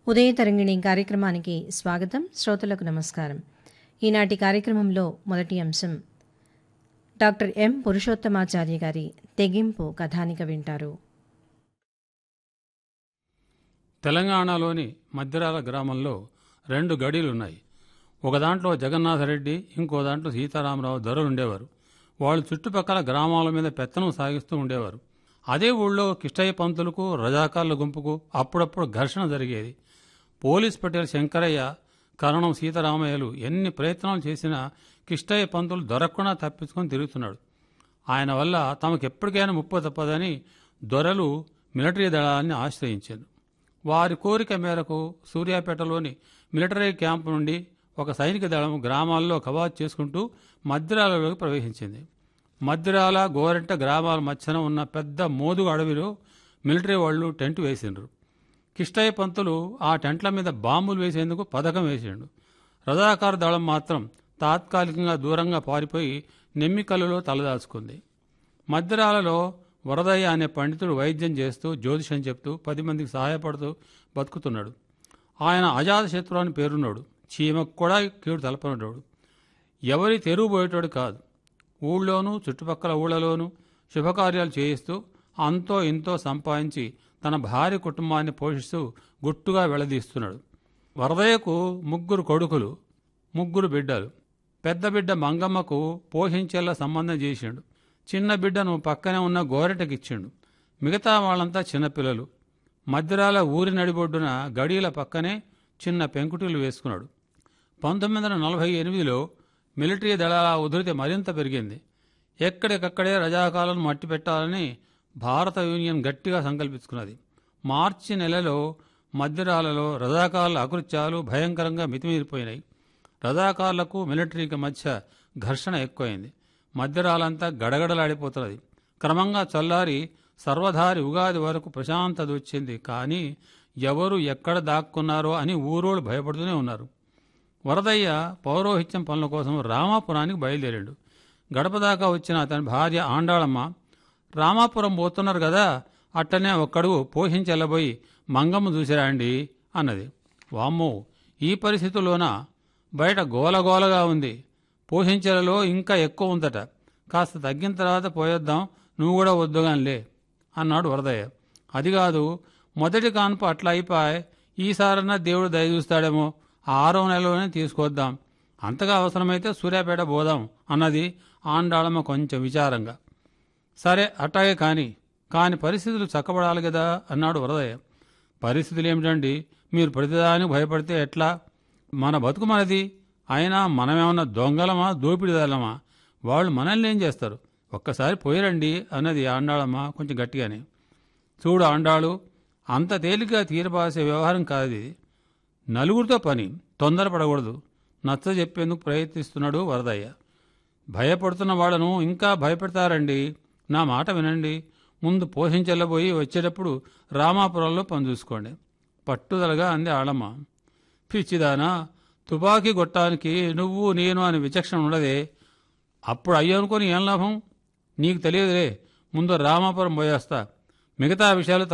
ఉదయ తరంగిణి కార్యక్రమానికి స్వాగతం శ్రోతలకు నమస్కారం ఈనాటి కార్యక్రమంలో మొదటి అంశం డాక్టర్ ఎం పురుషోత్తమాచార్య గారి తెగింపు కథానిక వింటారు తెలంగాణలోని మధ్యరాల గ్రామంలో రెండు గడీలున్నాయి ఒక దాంట్లో జగన్నాథరెడ్డి ఇంకో దాంట్లో సీతారామరావు ధరలు ఉండేవారు వాళ్ళు చుట్టుపక్కల గ్రామాల మీద పెత్తనం సాగిస్తూ ఉండేవారు అదే ఊళ్ళో కిష్టయ్య పంతులకు రజాకార్ల గుంపుకు అప్పుడప్పుడు ఘర్షణ జరిగేది పోలీస్ పటేల్ శంకరయ్య కరణం సీతారామయ్యలు ఎన్ని ప్రయత్నాలు చేసినా కిష్టయ్య పంతులు దొరకకుండా తప్పించుకొని తిరుగుతున్నాడు ఆయన వల్ల తమకు ఎప్పటికైనా ముప్పు తప్పదని దొరలు మిలిటరీ దళాన్ని ఆశ్రయించారు వారి కోరిక మేరకు సూర్యాపేటలోని మిలిటరీ క్యాంపు నుండి ఒక సైనిక దళం గ్రామాల్లో కవాత్ చేసుకుంటూ మద్దిరాలలోకి ప్రవేశించింది మద్దిరాల గోరెంట గ్రామాల మధ్యన ఉన్న పెద్ద మోదుగు అడవిలో మిలిటరీ వాళ్ళు టెంట్ వేసిండ్రు కిష్టయ్య పంతులు ఆ టెంట్ల మీద బాంబులు వేసేందుకు పథకం వేసిండు రజాకార దళం మాత్రం తాత్కాలికంగా దూరంగా పారిపోయి నెమ్మికల్లులో తలదాచుకుంది మద్దిరాలలో వరదయ్య అనే పండితుడు వైద్యం చేస్తూ జ్యోతిషం చెప్తూ పది మందికి సహాయపడుతూ బతుకుతున్నాడు ఆయన అజాత శత్రు అని పేరున్నాడు చీమకు కూడా కీడు తలపనోడు ఎవరి తెరువు పోయేటోడు కాదు ఊళ్ళోనూ చుట్టుపక్కల ఊళ్ళలోనూ శుభకార్యాలు చేయిస్తూ అంతో ఇంతో సంపాదించి తన భార్య కుటుంబాన్ని పోషిస్తూ గుట్టుగా వెళ్లదీస్తున్నాడు వరదయ్యకు ముగ్గురు కొడుకులు ముగ్గురు బిడ్డలు పెద్ద బిడ్డ మంగమ్మకు పోషించేలా సంబంధం చేసిండు చిన్న బిడ్డను పక్కనే ఉన్న గోరెటకిచ్చిండు మిగతా వాళ్ళంతా చిన్నపిల్లలు మధ్యరాల ఊరి నడిబొడ్డున గడియల పక్కనే చిన్న పెంకుటిల్లు వేసుకున్నాడు పంతొమ్మిది వందల నలభై ఎనిమిదిలో మిలిటరీ దళాల ఉధృతి మరింత పెరిగింది ఎక్కడికక్కడే రజాకాలను మట్టి పెట్టాలని భారత యూనియన్ గట్టిగా సంకల్పించుకున్నది మార్చి నెలలో మధ్యరాలలో రజాకారుల అకృత్యాలు భయంకరంగా మితిమీరిపోయినాయి రజాకారులకు మిలిటరీకి మధ్య ఘర్షణ ఎక్కువైంది మధ్యరాలంతా గడగడలాడిపోతున్నది క్రమంగా చల్లారి సర్వధారి ఉగాది వరకు ప్రశాంతత వచ్చింది కానీ ఎవరు ఎక్కడ దాక్కున్నారో అని ఊరోళ్ళు భయపడుతూనే ఉన్నారు వరదయ్య పౌరోహిత్యం పనుల కోసం రామాపురానికి బయలుదేరాడు గడప దాకా వచ్చిన అతని భార్య ఆండాళమ్మ రామాపురం పోతున్నారు కదా అట్టనే ఒక్కడుగు పోషించెల్లబోయి మంగమ్మ చూసిరా అండి అన్నది వామ్మో ఈ పరిస్థితుల్లోన బయట గోలగోలగా ఉంది పోషించెలలో ఇంకా ఎక్కువ ఉందట కాస్త తగ్గిన తర్వాత పోయొద్దాం నువ్వు కూడా వద్దుగానిలే అన్నాడు వరదయ్య అది కాదు మొదటి కాన్పు అట్లా అయిపోయి ఈసారన్నా దేవుడు దయ చూస్తాడేమో ఆరో నెలలోనే తీసుకొద్దాం అంతగా అవసరమైతే సూర్యాపేట పోదాం అన్నది ఆండాళమ్మ కొంచెం విచారంగా సరే అట్టాగే కాని కాని పరిస్థితులు చక్కబడాలి కదా అన్నాడు వరదయ్య పరిస్థితులు ఏమిటండి మీరు ప్రతిదానికి భయపడితే ఎట్లా మన బతుకు మనది అయినా మనమేమన్నా దొంగలమా దోపిడిదాలమా వాళ్ళు మనల్ని ఏం చేస్తారు ఒక్కసారి పోయిరండి అన్నది ఆండాళమ్మ కొంచెం గట్టిగానే చూడు ఆండాಳು అంత తేలిగ్గా తీరపాసే వ్యవహారం కాదు ఇది నలుగురితో పని తొందరపడకూడదు నచ్చ చెప్పేందుకు ప్రయత్నిస్తున్నాడు వరదయ్య భయపడుతున్న వాళ్ళను ఇంకా భయపెడతారండి నా మాట వినండి ముందు పోషించెల్లబోయి వచ్చేటప్పుడు రామాపురంలో పని చూసుకోండి పట్టుదలగా అంది ఆళమ్మ పిచ్చిదానా తుపాకీ కొట్టానికి నువ్వు నేను అని విచక్షణ ఉండదే అప్పుడు అయ్యో అనుకొని ఏం లాభం నీకు తెలియదులే ముందు రామాపురం పోయేస్తా మిగతా విషయాలు